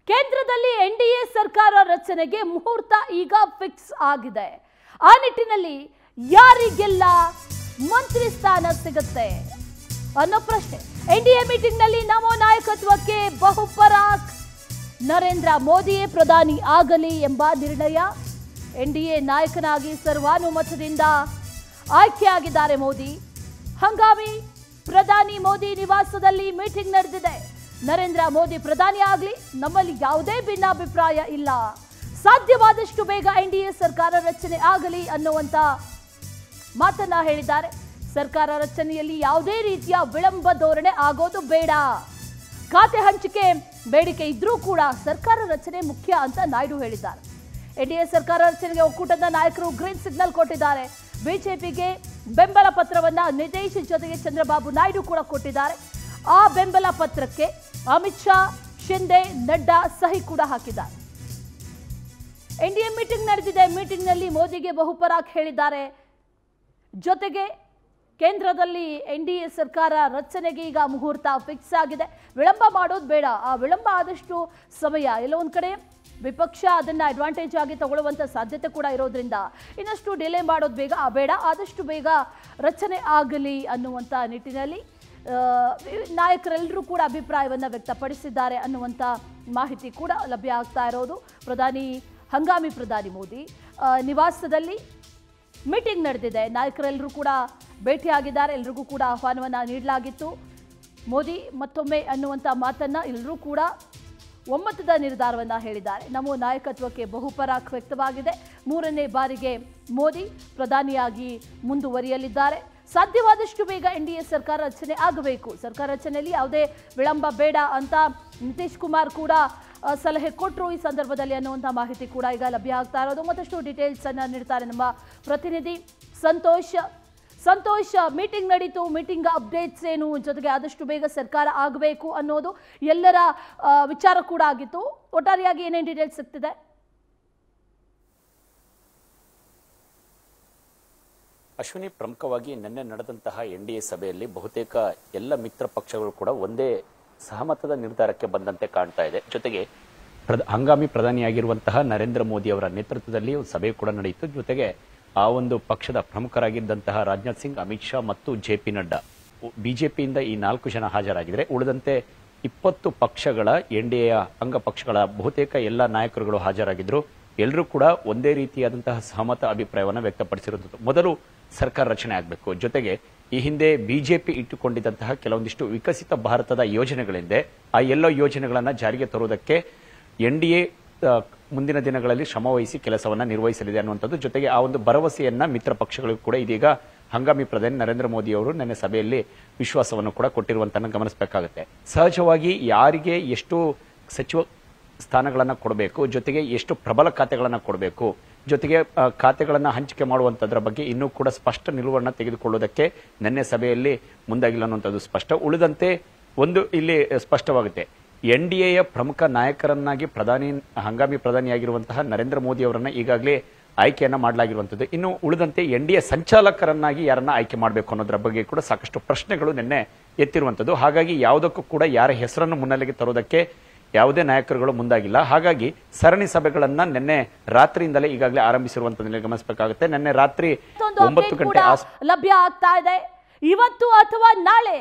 ಕೇಂದ್ರದಲ್ಲಿ ಎನ್ಡಿಎ ಸರ್ಕಾರ ರಚನೆಗೆ ಮುಹೂರ್ತ ಈಗ ಫಿಕ್ಸ್ ಆಗಿದೆ ಆ ನಿಟ್ಟಿನಲ್ಲಿ ಯಾರಿಗೆಲ್ಲ ಮಂತ್ರಿ ಸ್ಥಾನ ಸಿಗುತ್ತೆ ಅನ್ನೋ ಪ್ರಶ್ನೆ ಎನ್ಡಿಎ ಮೀಟಿಂಗ್ನಲ್ಲಿ ನಮೋ ನಾಯಕತ್ವಕ್ಕೆ ಬಹುಪರಾಕ್ ನರೇಂದ್ರ ಮೋದಿಯೇ ಪ್ರಧಾನಿ ಆಗಲಿ ಎಂಬ ನಿರ್ಣಯ ಎನ್ಡಿಎ ನಾಯಕನಾಗಿ ಸರ್ವಾನುಮತದಿಂದ ಆಯ್ಕೆಯಾಗಿದ್ದಾರೆ ಮೋದಿ ಹಂಗಾಮಿ ಪ್ರಧಾನಿ ಮೋದಿ ನಿವಾಸದಲ್ಲಿ ಮೀಟಿಂಗ್ ನಡೆದಿದೆ ನರೇಂದ್ರ ಮೋದಿ ಪ್ರಧಾನಿ ಆಗಲಿ ನಮ್ಮಲ್ಲಿ ಯಾವುದೇ ಭಿನ್ನಾಭಿಪ್ರಾಯ ಇಲ್ಲ ಸಾಧ್ಯವಾದಷ್ಟು ಬೇಗ ಎನ್ಡಿಎ ಸರ್ಕಾರ ರಚನೆ ಆಗಲಿ ಅನ್ನುವಂತ ಮಾತನ್ನ ಹೇಳಿದ್ದಾರೆ ಸರ್ಕಾರ ರಚನೆಯಲ್ಲಿ ಯಾವುದೇ ರೀತಿಯ ವಿಳಂಬ ಧೋರಣೆ ಆಗೋದು ಬೇಡ ಖಾತೆ ಹಂಚಿಕೆ ಬೇಡಿಕೆ ಇದ್ರೂ ಕೂಡ ಸರ್ಕಾರ ರಚನೆ ಮುಖ್ಯ ಅಂತ ನಾಯ್ಡು ಹೇಳಿದ್ದಾರೆ ಎನ್ಡಿಎ ಸರ್ಕಾರ ರಚನೆಗೆ ಒಕ್ಕೂಟದ ನಾಯಕರು ಗ್ರೀನ್ ಸಿಗ್ನಲ್ ಕೊಟ್ಟಿದ್ದಾರೆ ಬಿಜೆಪಿಗೆ ಬೆಂಬಲ ಪತ್ರವನ್ನ ನಿತೇಶ್ ಜೊತೆಗೆ ಚಂದ್ರಬಾಬು ನಾಯ್ಡು ಕೂಡ ಕೊಟ್ಟಿದ್ದಾರೆ ಆ ಬೆಂಬಲ ಪತ್ರಕ್ಕೆ ಅಮಿತ್ ಶಾ ಶಿಂದೆ ನಡ್ಡಾ ಸಹಿ ಕೂಡ ಹಾಕಿದ್ದಾರೆ ಎನ್ಡಿಎ ಮೀಟಿಂಗ್ ನಡೆದಿದೆ ಮೀಟಿಂಗ್ನಲ್ಲಿ ಮೋದಿಗೆ ಬಹುಪರಾಕ್ ಹೇಳಿದ್ದಾರೆ ಜೊತೆಗೆ ಕೇಂದ್ರದಲ್ಲಿ ಎನ್ ಡಿ ಎ ಸರ್ಕಾರ ರಚನೆಗೆ ಈಗ ಮುಹೂರ್ತ ಫಿಕ್ಸ್ ಆಗಿದೆ ವಿಳಂಬ ಮಾಡೋದು ಬೇಡ ಆ ವಿಳಂಬ ಆದಷ್ಟು ಸಮಯ ಎಲ್ಲೋ ಒಂದು ಕಡೆ ವಿಪಕ್ಷ ಅದನ್ನ ಅಡ್ವಾಂಟೇಜ್ ಆಗಿ ತಗೊಳ್ಳುವಂತ ಸಾಧ್ಯತೆ ಕೂಡ ಇರೋದ್ರಿಂದ ಇನ್ನಷ್ಟು ಡಿಲೇ ಮಾಡೋದು ಬೇಗ ಆ ಬೇಡ ಆದಷ್ಟು ಬೇಗ ರಚನೆ ಆಗಲಿ ಅನ್ನುವಂಥ ನಿಟ್ಟಿನಲ್ಲಿ ಆ, ನಾಯಕರೆಲ್ಲರೂ ಕೂಡ ಅಭಿಪ್ರಾಯವನ್ನು ವ್ಯಕ್ತಪಡಿಸಿದ್ದಾರೆ ಅನ್ನುವಂಥ ಮಾಹಿತಿ ಕೂಡ ಲಭ್ಯ ಆಗ್ತಾ ಇರೋದು ಪ್ರಧಾನಿ ಹಂಗಾಮಿ ಪ್ರಧಾನಿ ಮೋದಿ ಆ, ನಿವಾಸದಲ್ಲಿ ಮೀಟಿಂಗ್ ನಡೆದಿದೆ ನಾಯಕರೆಲ್ಲರೂ ಕೂಡ ಭೇಟಿಯಾಗಿದ್ದಾರೆ ಎಲ್ರಿಗೂ ಕೂಡ ಆಹ್ವಾನವನ್ನ ನೀಡಲಾಗಿತ್ತು ಮೋದಿ ಮತ್ತೊಮ್ಮೆ ಅನ್ನುವಂಥ ಮಾತನ್ನ ಎಲ್ಲರೂ ಕೂಡ ಒಮ್ಮತದ ನಿರ್ಧಾರವನ್ನ ಹೇಳಿದ್ದಾರೆ ನಮ್ಮ ನಾಯಕತ್ವಕ್ಕೆ ಬಹುಪರಾಕ್ ವ್ಯಕ್ತವಾಗಿದೆ ಮೂರನೇ ಬಾರಿಗೆ ಮೋದಿ ಪ್ರಧಾನಿಯಾಗಿ ಮುಂದುವರಿಯಲಿದ್ದಾರೆ ಸಾಧ್ಯವಾದಷ್ಟು ಬೇಗ ಎನ್ ಡಿ ಎ ಸರ್ಕಾರ ರಚನೆ ಆಗಬೇಕು ಸರ್ಕಾರ ರಚನೆಯಲ್ಲಿ ಯಾವುದೇ ವಿಳಂಬ ಬೇಡ ಅಂತ ನಿತೀಶ್ ಕುಮಾರ್ ಕೂಡ ಆ, ಸಲಹೆ ಕೊಟ್ಟರು ಈ ಸಂದರ್ಭದಲ್ಲಿ ಅನ್ನುವಂಥ ಮಾಹಿತಿ ಕೂಡ ಈಗ ಲಭ್ಯ ಆಗ್ತಾ ಇರೋದು ಮತ್ತಷ್ಟು ಡೀಟೇಲ್ಸ್ ಅನ್ನ ನೀಡ್ತಾರೆ ನಮ್ಮ ಪ್ರತಿನಿಧಿ ಸಂತೋಷ್ ಸಂತೋಷ್ ಮೀಟಿಂಗ್ ನಡೀತು ಮೀಟಿಂಗ್ ಅಪ್ಡೇಟ್ಸ್ ಏನು ಜೊತೆಗೆ ಆದಷ್ಟು ಬೇಗ ಸರ್ಕಾರ ಆಗಬೇಕು ಅನ್ನೋದು ಎಲ್ಲರ ಆ, ವಿಚಾರ ಕೂಡ ಆಗಿತ್ತು ಒಟ್ಟಾರೆಯಾಗಿ ಏನೇನು ಡೀಟೇಲ್ಸ್ ಸಿಗ್ತಿದೆ ಅಶ್ವಿನಿ ಪ್ರಮುಖವಾಗಿ ನಿನ್ನೆ ನಡೆದಂತಹ ಎನ್ ಡಿ ಎ ಸಭೆಯಲ್ಲಿ ಬಹುತೇಕ ಎಲ್ಲ ಮಿತ್ರ ಪಕ್ಷಗಳು ಕೂಡ ಒಂದೇ ಸಹಮತದ ನಿರ್ಧಾರಕ್ಕೆ ಬಂದಂತೆ ಕಾಣ್ತಾ ಇದೆ ಜೊತೆಗೆ ಪ್ರದ- ಹಂಗಾಮಿ ಪ್ರಧಾನಿಯಾಗಿರುವಂತಹ ನರೇಂದ್ರ ಮೋದಿ ಅವರ ನೇತೃತ್ವದಲ್ಲಿ ಒಂದು ಸಭೆ ಕೂಡ ನಡೆಯಿತು ಜೊತೆಗೆ ಆ ಒಂದು ಪಕ್ಷದ ಪ್ರಮುಖರಾಗಿದ್ದಂತಹ ರಾಜನಾಥ್ ಸಿಂಗ್ ಅಮಿತ್ ಶಾ ಮತ್ತು ಜೆ ಪಿ ನಡ್ಡಾ ಬಿಜೆಪಿಯಿಂದ ಈ ನಾಲ್ಕು ಜನ ಹಾಜರಾಗಿದ್ರೆ ಉಳಿದಂತೆ ಇಪ್ಪತ್ತು ಪಕ್ಷಗಳ ಎನ್ ಡಿ ಎಯ ಅಂಗ ಪಕ್ಷಗಳ ಬಹುತೇಕ ಎಲ್ಲ ನಾಯಕರುಗಳು ಹಾಜರಾಗಿದ್ರು ಎಲ್ಲರೂ ಕೂಡ ಒಂದೇ ರೀತಿಯಾದಂತಹ ಸಹಮತ ಅಭಿಪ್ರಾಯವನ್ನು ವ್ಯಕ್ತಪಡಿಸಿರುವಂಥದ್ದು ಮೊದಲು ಸರ್ಕಾರ ರಚನೆ ಆಗಬೇಕು ಜೊತೆಗೆ ಈ ಹಿಂದೆ ಬಿಜೆಪಿ ಇಟ್ಟುಕೊಂಡಿದ್ದಂತಹ ಕೆಲವೊಂದಿಷ್ಟು ವಿಕಸಿತ ಭಾರತದ ಯೋಜನೆಗಳಿಂದ ಆ ಎಲ್ಲ ಯೋಜನೆಗಳನ್ನ ಜಾರಿಗೆ ತರುವುದಕ್ಕೆ ಎನ್ ಡಿ ಎ ಮುಂದಿನ ದಿನಗಳಲ್ಲಿ ಶ್ರಮವಹಿಸಿ ಕೆಲಸವನ್ನ ನಿರ್ವಹಿಸಲಿದೆ ಅನ್ನುವಂಥದ್ದು ಜೊತೆಗೆ ಆ ಒಂದು ಭರವಸೆಯನ್ನ ಮಿತ್ರ ಪಕ್ಷಗಳಿಗೂ ಕೂಡ ಇದೀಗ ಹಂಗಾಮಿ ಪ್ರಧಾನಿ ನರೇಂದ್ರ ಮೋದಿ ಅವರು ನಿನ್ನೆ ಸಭೆಯಲ್ಲಿ ವಿಶ್ವಾಸವನ್ನು ಕೂಡ ಕೊಟ್ಟಿರುವಂತನ್ನ ಗಮನಿಸಬೇಕಾಗುತ್ತೆ ಸಹಜವಾಗಿ ಯಾರಿಗೆ ಎಷ್ಟು ಸಚಿವ ಸ್ಥಾನಗಳನ್ನ ಕೊಡಬೇಕು ಜೊತೆಗೆ ಎಷ್ಟು ಪ್ರಬಲ ಖಾತೆಗಳನ್ನ ಕೊಡಬೇಕು ಜೊತೆಗೆ ಆ, ಖಾತೆಗಳನ್ನ ಹಂಚಿಕೆ ಮಾಡುವಂತದ್ರ ಬಗ್ಗೆ ಇನ್ನೂ ಕೂಡ ಸ್ಪಷ್ಟ ನಿಲುವನ್ನ ತೆಗೆದುಕೊಳ್ಳುವುದಕ್ಕೆ ನಿನ್ನೆ ಸಭೆಯಲ್ಲಿ ಮುಂದಾಗಿಲ್ಲ ಅನ್ನುವಂಥದ್ದು ಸ್ಪಷ್ಟ ಉಳಿದಂತೆ ಒಂದು ಇಲ್ಲಿ ಸ್ಪಷ್ಟವಾಗುತ್ತೆ ಎನ್ ಡಿ ಎಯ ಪ್ರಮುಖ ನಾಯಕರನ್ನಾಗಿ ಪ್ರಧಾನಿ ಹಂಗಾಮಿ ಪ್ರಧಾನಿಯಾಗಿರುವಂತಹ ನರೇಂದ್ರ ಮೋದಿ ಅವರನ್ನ ಈಗಾಗಲೇ ಆಯ್ಕೆಯನ್ನ ಮಾಡಲಾಗಿರುವಂತದ್ದು ಇನ್ನು ಉಳಿದಂತೆ ಎನ್ ಡಿ ಎ ಸಂಚಾಲಕರನ್ನಾಗಿ ಯಾರನ್ನ ಆಯ್ಕೆ ಮಾಡಬೇಕು ಅನ್ನೋದ್ರ ಬಗ್ಗೆ ಕೂಡ ಸಾಕಷ್ಟು ಪ್ರಶ್ನೆಗಳು ನಿನ್ನೆ ಎತ್ತಿರುವಂತದ್ದು ಹಾಗಾಗಿ ಯಾವುದಕ್ಕೂ ಕೂಡ ಯಾರ ಹೆಸರನ್ನು ಮುನ್ನೆಲೆಗೆ ತರೋದಕ್ಕೆ ಯಾವುದೇ ನಾಯಕರುಗಳು ಮುಂದಾಗಿಲ್ಲ ಹಾಗಾಗಿ ಸರಣಿ ಸಭೆಗಳನ್ನ ನಿನ್ನೆ ರಾತ್ರಿಯಿಂದಲೇ ಈಗಾಗಲೇ ಆರಂಭಿಸಿರುವಂತದ್ದು ಗಮನಿಸಬೇಕಾಗುತ್ತೆ ನಿನ್ನೆ ರಾತ್ರಿ ಮತ್ತೊಂದು ಒಂಬತ್ತು update ಗಂಟೆ ಕೂಡ ಆಸ್ ಲಭ್ಯ ಆಗ್ತಾ ಇದೆ ಇವತ್ತು ಅಥವಾ ನಾಳೆ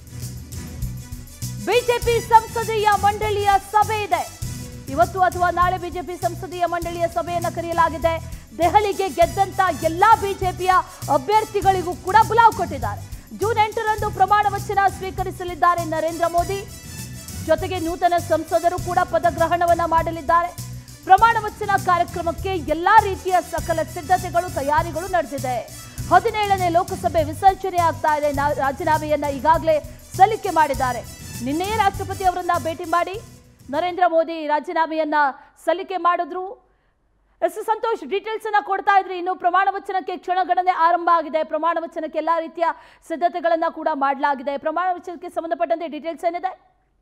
ಬಿಜೆಪಿ ಸಂಸದೀಯ ಮಂಡಳಿಯ ಸಭೆ ಇದೆ ಇವತ್ತು ಅಥವಾ ನಾಳೆ ಬಿಜೆಪಿ ಸಂಸದೀಯ ಮಂಡಳಿಯ ಸಭೆಯನ್ನ ಕರೆಯಲಾಗಿದೆ ದೆಹಲಿಗೆ ಗೆದ್ದಂತ ಎಲ್ಲಾ ಬಿಜೆಪಿಯ ಅಭ್ಯರ್ಥಿಗಳಿಗೂ ಕೂಡ ಬುಲಾವ್ ಕೊಟ್ಟಿದ್ದಾರೆ ಜೂನ್ ಎಂಟರಂದು ಪ್ರಮಾಣ ವಚನ ಸ್ವೀಕರಿಸಲಿದ್ದಾರೆ ನರೇಂದ್ರ ಮೋದಿ ಜೊತೆಗೆ ನೂತನ ಸಂಸದರು ಕೂಡ ಪದಗ್ರಹಣವನ್ನ ಮಾಡಲಿದ್ದಾರೆ ಪ್ರಮಾಣ ವಚನ ಕಾರ್ಯಕ್ರಮಕ್ಕೆ ಎಲ್ಲಾ ರೀತಿಯ ಸಕಲ ಸಿದ್ಧತೆಗಳು ತಯಾರಿಗಳು ನಡೆದಿದೆ ಹದಿನೇಳನೇ ಲೋಕಸಭೆ ವಿಸರ್ಜನೆ ಆಗ್ತಾ ಇದೆ ನಾ- ರಾಜೀನಾಮೆಯನ್ನ ಈಗಾಗಲೇ ಸಲ್ಲಿಕೆ ಮಾಡಿದ್ದಾರೆ ನಿನ್ನೆಯೇ ರಾಷ್ಟ್ರಪತಿ ಅವರನ್ನ ಭೇಟಿ ಮಾಡಿ ನರೇಂದ್ರ ಮೋದಿ ರಾಜೀನಾಮೆಯನ್ನ ಸಲ್ಲಿಕೆ ಮಾಡಿದ್ರು ಎಸ್ ಸಂತೋಷ್ ಡೀಟೇಲ್ಸ್ ಅನ್ನ ಕೊಡ್ತಾ ಇದ್ರಿ ಇನ್ನು ಪ್ರಮಾಣ ವಚನಕ್ಕೆ ಕ್ಷಣಗಣನೆ ಆರಂಭ ಆಗಿದೆ ಪ್ರಮಾಣ ವಚನಕ್ಕೆ ಎಲ್ಲಾ ರೀತಿಯ ಸಿದ್ಧತೆಗಳನ್ನ ಕೂಡ ಮಾಡಲಾಗಿದೆ ಪ್ರಮಾಣ ವಚನಕ್ಕೆ ಸಂಬಂಧಪಟ್ಟಂತೆ ಡೀಟೇಲ್ಸ್ ಏನಿದೆ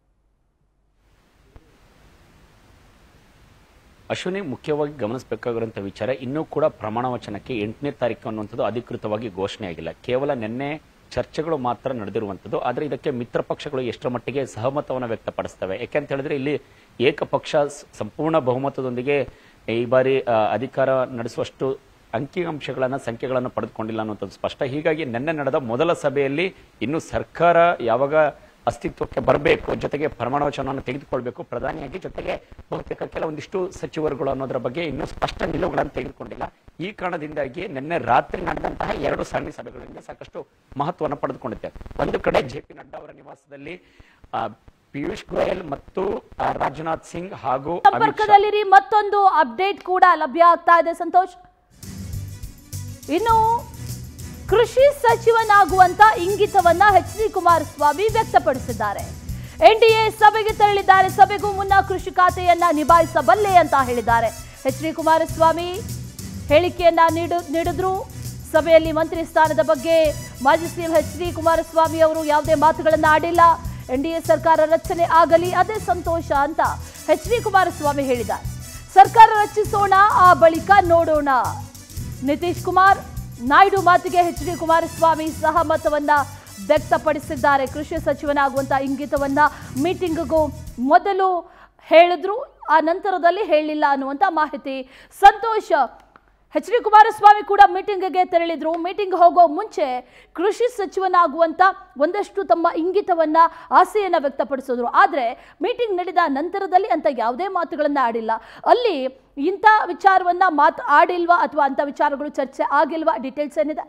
ಅಶ್ವಿನಿ ಮುಖ್ಯವಾಗಿ ಗಮನಿಸಬೇಕಾಗಿರುವಂತಹ ವಿಚಾರ ಇನ್ನೂ ಕೂಡ ಪ್ರಮಾಣ ವಚನಕ್ಕೆ ಎಂಟನೇ ತಾರೀಕು ಅನ್ನುವಂಥದ್ದು ಅಧಿಕೃತವಾಗಿ ಘೋಷಣೆ ಆಗಿಲ್ಲ ಕೇವಲ ನಿನ್ನೆ ಚರ್ಚೆಗಳು ಮಾತ್ರ ನಡೆದಿರುವಂಥದ್ದು ಆದರೆ ಇದಕ್ಕೆ ಮಿತ್ರ ಪಕ್ಷಗಳು ಎಷ್ಟರ ಮಟ್ಟಿಗೆ ಸಹಮತವನ್ನು ವ್ಯಕ್ತಪಡಿಸ್ತವೆ ಯಾಕೆಂತ ಹೇಳಿದ್ರೆ ಇಲ್ಲಿ ಏಕಪಕ್ಷ ಸ- ಸಂಪೂರ್ಣ ಬಹುಮತದೊಂದಿಗೆ ಈ ಬಾರಿ ಆ, ಅಧಿಕಾರ ನಡೆಸುವಷ್ಟು ಅಂಕಿಅಂಶಗಳನ್ನ ಸಂಖ್ಯೆಗಳನ್ನು ಪಡೆದುಕೊಂಡಿಲ್ಲ ಅನ್ನುವಂಥದ್ದು ಸ್ಪಷ್ಟ ಹೀಗಾಗಿ ನಿನ್ನೆ ನಡೆದ ಮೊದಲ ಸಭೆಯಲ್ಲಿ ಇನ್ನು ಸರ್ಕಾರ ಯಾವಾಗ ಅಸ್ತಿತ್ವಕ್ಕೆ ಬರಬೇಕು ಜೊತೆಗೆ ಪ್ರಮಾಣ ವಚನವನ್ನು ತೆಗೆದುಕೊಳ್ಬೇಕು ಪ್ರಧಾನಿಯಾಗಿ ಜೊತೆಗೆ ಬಹುತೇಕ ಕೆಲವೊಂದಿಷ್ಟು ಸಚಿವರುಗಳು ಅನ್ನೋದರ ಬಗ್ಗೆ ಇನ್ನೂ ಸ್ಪಷ್ಟ ನಿಲುವುಗಳನ್ನು ತೆಗೆದುಕೊಂಡಿಲ್ಲ ಈ ಕಾರಣದಿಂದಾಗಿ ನಿನ್ನೆ ರಾತ್ರಿ ನಡೆದಂತಹ ಎರಡು ಸರಣಿ ಸಭೆಗಳಿಂದ ಸಾಕಷ್ಟು ಮಹತ್ವವನ್ನು ಪಡೆದುಕೊಂಡಿದೆ ಒಂದು ಕಡೆ ಜೆ ಪಿ ನಡ್ಡಾ ಅವರ ನಿವಾಸದಲ್ಲಿ ಆ, ಪಿಯೂಷ್ ಗೋಯಲ್ ಮತ್ತು ಆ, ರಾಜನಾಥ್ ಸಿಂಗ್ ಹಾಗೂ ಅಮಿತ್ ಶಾ ಸಂಪರ್ಕದಲ್ಲಿರಿ ಮತ್ತೊಂದು ಅಪ್ಡೇಟ್ ಕೂಡ ಲಭ್ಯ ಆಗ್ತಾ ಇದೆ ಸಂತೋಷ್ ಇನ್ನು ಕೃಷಿ ಸಚಿವನಾಗುವಂತ ಇಂಗಿತವನ್ನ ಎಚ್ ಡಿ ಕುಮಾರಸ್ವಾಮಿ ವ್ಯಕ್ತಪಡಿಸಿದ್ದಾರೆ ಎನ್ಡಿಎ ಸಭೆಗೆ ತೆರಳಿದ್ದಾರೆ ಸಭೆಗೂ ಮುನ್ನ ಕೃಷಿ ಖಾತೆಯನ್ನ ನಿಭಾಯಿಸಬಲ್ಲೆ ಅಂತ ಹೇಳಿದ್ದಾರೆ ಎಚ್ ಡಿ ಕುಮಾರಸ್ವಾಮಿ ಹೇಳಿಕೆಯನ್ನ ನೀಡು ನೀಡಿದ್ರು ಸಭೆಯಲ್ಲಿ ಮಂತ್ರಿ ಸ್ಥಾನದ ಬಗ್ಗೆ ಮಾಜಿ ಸಿಎಂ ಎಚ್ ಡಿ ಕುಮಾರಸ್ವಾಮಿ ಅವರು ಯಾವುದೇ ಮಾತುಗಳನ್ನ ಆಡಿಲ್ಲ ಎನ್ಡಿಎ ಸರ್ಕಾರ ರಚನೆ ಆಗಲಿ ಅದೇ ಸಂತೋಷ ಅಂತ ಎಚ್ ಡಿ ಕುಮಾರಸ್ವಾಮಿ ಹೇಳಿದ್ದಾರೆ ಸರ್ಕಾರ ರಚಿಸೋಣ ಆ ಬಳಿಕ ನೋಡೋಣ ನಿತೀಶ್ ಕುಮಾರ್ ನಾಯ್ಡು ಮಾತಿಗೆ ಎಚ್ ಡಿ ಕುಮಾರಸ್ವಾಮಿ ಸಹಮತವನ್ನ ವ್ಯಕ್ತಪಡಿಸಿದ್ದಾರೆ ಕೃಷಿ ಸಚಿವನಾಗುವಂತ ಇಂಗಿತವನ್ನ ಮೀಟಿಂಗ್ಗೂ ಮೊದಲು ಹೇಳಿದ್ರು ಆ ನಂತರದಲ್ಲಿ ಹೇಳಿಲ್ಲ ಅನ್ನುವಂತ ಮಾಹಿತಿ ಸಂತೋಷ್ ಎಚ್ ಡಿ ಕುಮಾರಸ್ವಾಮಿ ಕೂಡ ಮೀಟಿಂಗ್ಗೆ ತೆರಳಿದ್ರು ಮೀಟಿಂಗ್ ಹೋಗೋ ಮುಂಚೆ ಕೃಷಿ ಸಚಿವನಾಗುವಂತ ಒಂದಷ್ಟು ತಮ್ಮ ಇಂಗಿತವನ್ನ ಆಸೆಯನ್ನ ವ್ಯಕ್ತಪಡಿಸಿದ್ರು ಆದ್ರೆ ಮೀಟಿಂಗ್ ನಡೆದ ನಂತರದಲ್ಲಿ ಅಂತ ಯಾವುದೇ ಮಾತುಗಳನ್ನ ಆಡಿಲ್ಲ ಅಲ್ಲಿ ಇಂಥ ವಿಚಾರವನ್ನ ಮಾತು ಆಡಿಲ್ವಾ ಅಥವಾ ಅಂತ ವಿಚಾರಗಳು ಚರ್ಚೆ ಆಗಿಲ್ವಾ ಡೀಟೇಲ್ಸ್ ಏನಿದೆ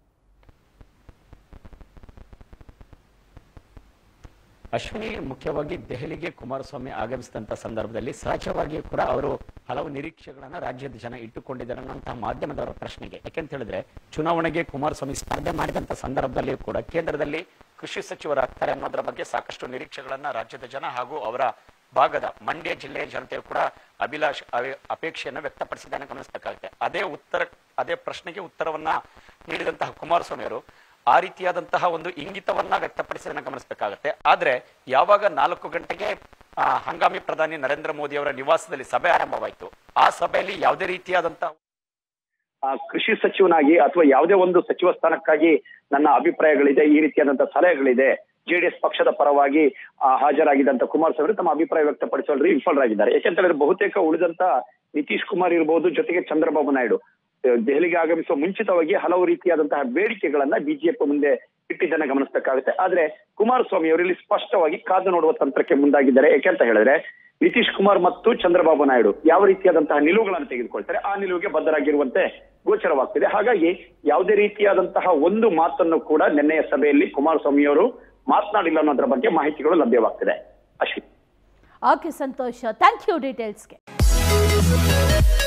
ಅಶ್ವಿನಿ ಮುಖ್ಯವಾಗಿ ದೆಹಲಿಗೆ ಕುಮಾರಸ್ವಾಮಿ ಆಗಮಿಸಿದಂತ ಸಂದರ್ಭದಲ್ಲಿ ಸಹಜವಾಗಿ ಕೂಡ ಅವರು ಹಲವು ನಿರೀಕ್ಷೆಗಳನ್ನ ರಾಜ್ಯದ ಜನ ಇಟ್ಟುಕೊಂಡಿದ್ದಾರೆ ಅನ್ನುವಂತಹ ಮಾಧ್ಯಮದವರ ಪ್ರಶ್ನೆಗೆ ಯಾಕೆಂತ ಹೇಳಿದ್ರೆ ಚುನಾವಣೆಗೆ ಕುಮಾರಸ್ವಾಮಿ ಸ್ಪರ್ಧೆ ಮಾಡಿದಂತ ಸಂದರ್ಭದಲ್ಲಿ ಕೂಡ ಕೇಂದ್ರದಲ್ಲಿ ಕೃಷಿ ಸಚಿವರಾಗ್ತಾರೆ ಅನ್ನೋದರ ಬಗ್ಗೆ ಸಾಕಷ್ಟು ನಿರೀಕ್ಷೆಗಳನ್ನ ರಾಜ್ಯದ ಜನ ಹಾಗೂ ಅವರ ಭಾಗದ ಮಂಡ್ಯ ಜಿಲ್ಲೆಯ ಜನತೆ ಕೂಡ ಅಭಿಲಾಷ್ ಅವೆ- ಅಪೇಕ್ಷೆಯನ್ನ ವ್ಯಕ್ತಪಡಿಸಿದ್ದನ್ನು ಗಮನಿಸಬೇಕಾಗುತ್ತೆ ಅದೇ ಉತ್ತರ ಅದೇ ಪ್ರಶ್ನೆಗೆ ಉತ್ತರವನ್ನ ನೀಡಿದಂತಹ ಕುಮಾರಸ್ವಾಮಿ ಅವರು ಆ ರೀತಿಯಾದಂತಹ ಒಂದು ಇಂಗಿತವನ್ನ ವ್ಯಕ್ತಪಡಿಸಿದನ್ನ ಗಮನಿಸಬೇಕಾಗತ್ತೆ ಆದ್ರೆ ಯಾವಾಗ ನಾಲ್ಕು ಗಂಟೆಗೆ ಆ, ಹಂಗಾಮಿ ಪ್ರಧಾನಿ ನರೇಂದ್ರ ಮೋದಿ ಅವರ ನಿವಾಸದಲ್ಲಿ ಸಭೆ ಆರಂಭವಾಯಿತು ಆ ಸಭೆಯಲ್ಲಿ ಯಾವುದೇ ರೀತಿಯಾದಂತಹ ಆ, ಕೃಷಿ ಸಚಿವನಾಗಿ ಅಥವಾ ಯಾವುದೇ ಒಂದು ಸಚಿವ ಸ್ಥಾನಕ್ಕಾಗಿ ನನ್ನ ಅಭಿಪ್ರಾಯಗಳಿದೆ ಈ ರೀತಿಯಾದಂತಹ ಸಲಹೆಗಳಿದೆ ಜೆಡಿಎಸ್ ಪಕ್ಷದ ಪರವಾಗಿ ಆ, ಹಾಜರಾಗಿದ್ದಂತ ಕುಮಾರಸ್ವಾಮಿ ಅವರು ತಮ್ಮ ಅಭಿಪ್ರಾಯ ವ್ಯಕ್ತಪಡಿಸುವಲ್ಲಿ ವಿಫಲರಾಗಿದ್ದಾರೆ ಯಾಕೆಂತ ಹೇಳಿದ್ರೆ ಬಹುತೇಕ ಉಳಿದಂತ ನಿತೀಶ್ ಕುಮಾರ್ ಇರಬಹುದು ಜೊತೆಗೆ ಚಂದ್ರಬಾಬು ನಾಯ್ಡು ಆ, ದೆಹಲಿಗೆ ಆಗಮಿಸುವ ಮುಂಚಿತವಾಗಿ ಹಲವು ರೀತಿಯಾದಂತಹ ಬೇಡಿಕೆಗಳನ್ನ ಬಿಜೆಪಿ ಮುಂದೆ ಇಟ್ಟಿದ್ದನ್ನ ಗಮನಿಸಬೇಕಾಗುತ್ತೆ ಆದ್ರೆ ಕುಮಾರಸ್ವಾಮಿ ಅವರು ಇಲ್ಲಿ ಸ್ಪಷ್ಟವಾಗಿ ಕಾದು ನೋಡುವ ತಂತ್ರಕ್ಕೆ ಮುಂದಾಗಿದ್ದಾರೆ ಯಾಕೆಂತ ಹೇಳಿದ್ರೆ ನಿತೀಶ್ ಕುಮಾರ್ ಮತ್ತು ಚಂದ್ರಬಾಬು ನಾಯ್ಡು ಯಾವ ರೀತಿಯಾದಂತಹ ನಿಲುವುಗಳನ್ನು ತೆಗೆದುಕೊಳ್ತಾರೆ ಆ ನಿಲುವಿಗೆ ಬದ್ಧರಾಗಿರುವಂತೆ ಗೋಚರವಾಗ್ತಿದೆ ಹಾಗಾಗಿ ಯಾವುದೇ ರೀತಿಯಾದಂತಹ ಒಂದು ಮಾತನ್ನು ಕೂಡ ನಿನ್ನೆಯ ಸಭೆಯಲ್ಲಿ ಕುಮಾರಸ್ವಾಮಿ ಅವರು ಮಾತನಾಡಿಲ್ಲ ಅನ್ನೋದ್ರ ಬಗ್ಗೆ ಮಾಹಿತಿಗಳು ಲಭ್ಯವಾಗ್ತಿದೆ Ashwin okay Santosh thank you ಡೀಟೇಲ್ಸ್ಗೆ